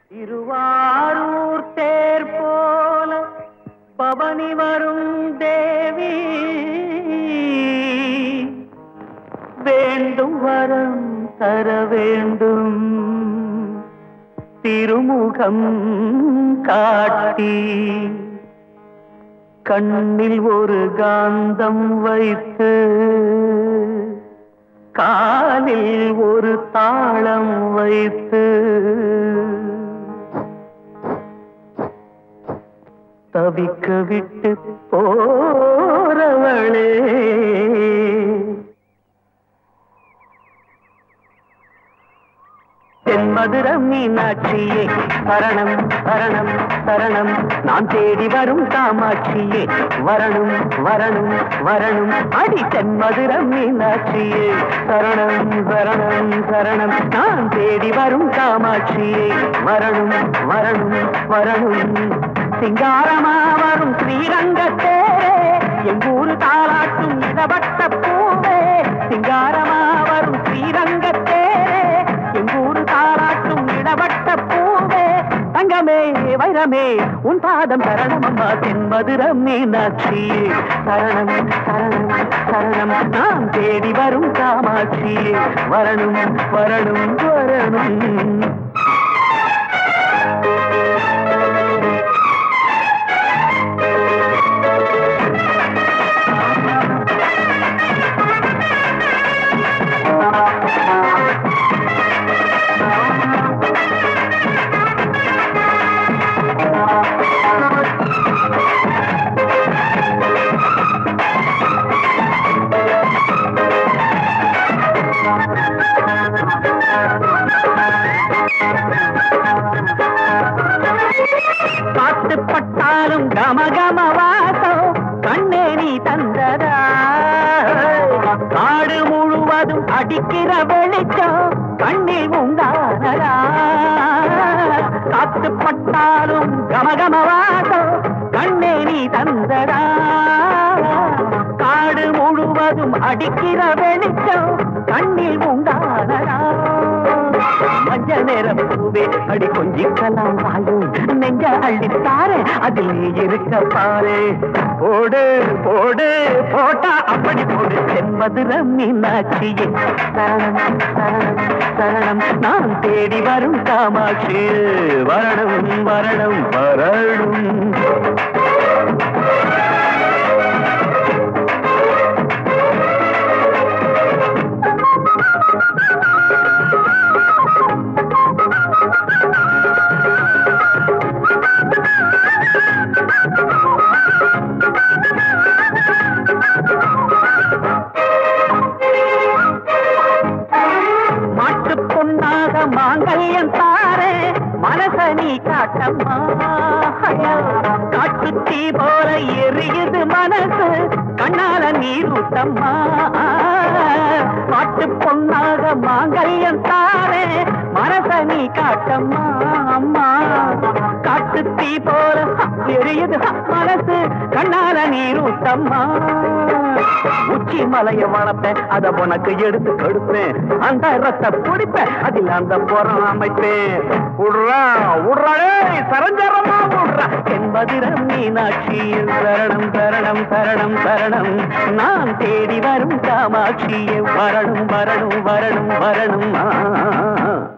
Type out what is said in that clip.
திருவாரூர் தேர் போல பவனி வரும் தேவி வேண்டும் வரம் தர வேண்டும் திருமுகம் காட்டி கண்ணில் ஒரு காந்தம் வைத்து காலில் ஒரு தாளம் வைத்து தவிக்க விட்டு போறவளே தென்மதுர மீனாட்சியே சரணம் சரணம் சரணம் நான் தேடி வரும் காமாட்சியே வரணும் வரணும் வரணும் அடி தென்மதுர மீனாட்சியே சரணம் சரணம் சரணம் நான் தேடி வரும் காமாட்சியே வரணும் வரணும் வரணும் சிங்காரமா வரும் ஸ்ரீரங்கத்தேரே எங்கூரு தாளாட்டும் இடபட்ட பூவே சிங்காரமா வரும் ஸ்ரீரங்கத்தேரே எங்கூரு தாளாட்டும் இடபட்ட பூவே தங்கமே வைரமே உன் பாதம் சரணம் அம்மா தென்மதுர மீனாட்சி சரணம் சரணம் சரணம் நான் தேடி வரும் காமாட்சி வரணும் வரணும் வரணும் காத்து பட்டாலும் கமகம வாசம் கண்ணே நீ தந்ததா காடு முழுவதும் அடிக்கிற வெளிச்சம் கண்ணில் உண்டானதா காத்து பட்டாலும் கமகம வாசம் கண்ணே நீ தந்ததா காடு முழுவதும் அடிக்கிற வெளிச்சம் கண்ணில் உண்டானதா மஞ்ச நேரம் பூவே அடி கொஞ்சிக்கலாம் வாயும் நெஞ்ச அள்ளித்தாரே அதில் நீ இருக்க பாரு போடு போடு போட்டா அப்படி போடு தென்மதுர மீனாட்சியே சரணம் சரணம் சரணம் நான் தேடி வரும் காமாட்சி வரணும் வரணும் வரணும் மாட்டு பொன்னாக மாங்கல்யம் தாரே மனச நீ காட்டம்மா காட்டு தீ போல எரியுது மனசு கண்ணால நீரூட்டம்மா மாட்டு பொன்னாக மாங்கல்யம் தாரே மனச நீ காட்டம்மா அம்மா காட்டு தீ போல எரியுது மனசு கண்ணால நீரூட்டம்மா உச்சி மலைய வளர்ப்பேன் அத உனக்கு எடுத்து கொடுப்பேன் அந்த ரத்த பிடிப்பேன் அதில் அந்த புறம் அமைப்பேன் உட்றா உட்றாடே சரஞ்சரமா உட்றா என்பதிரம் மீனாட்சி சரணம் சரணம் சரணம் சரணம் நான் தேடி வரும் காமாட்சியே வரணும் வரணும் வரணும் வரணும் ஆ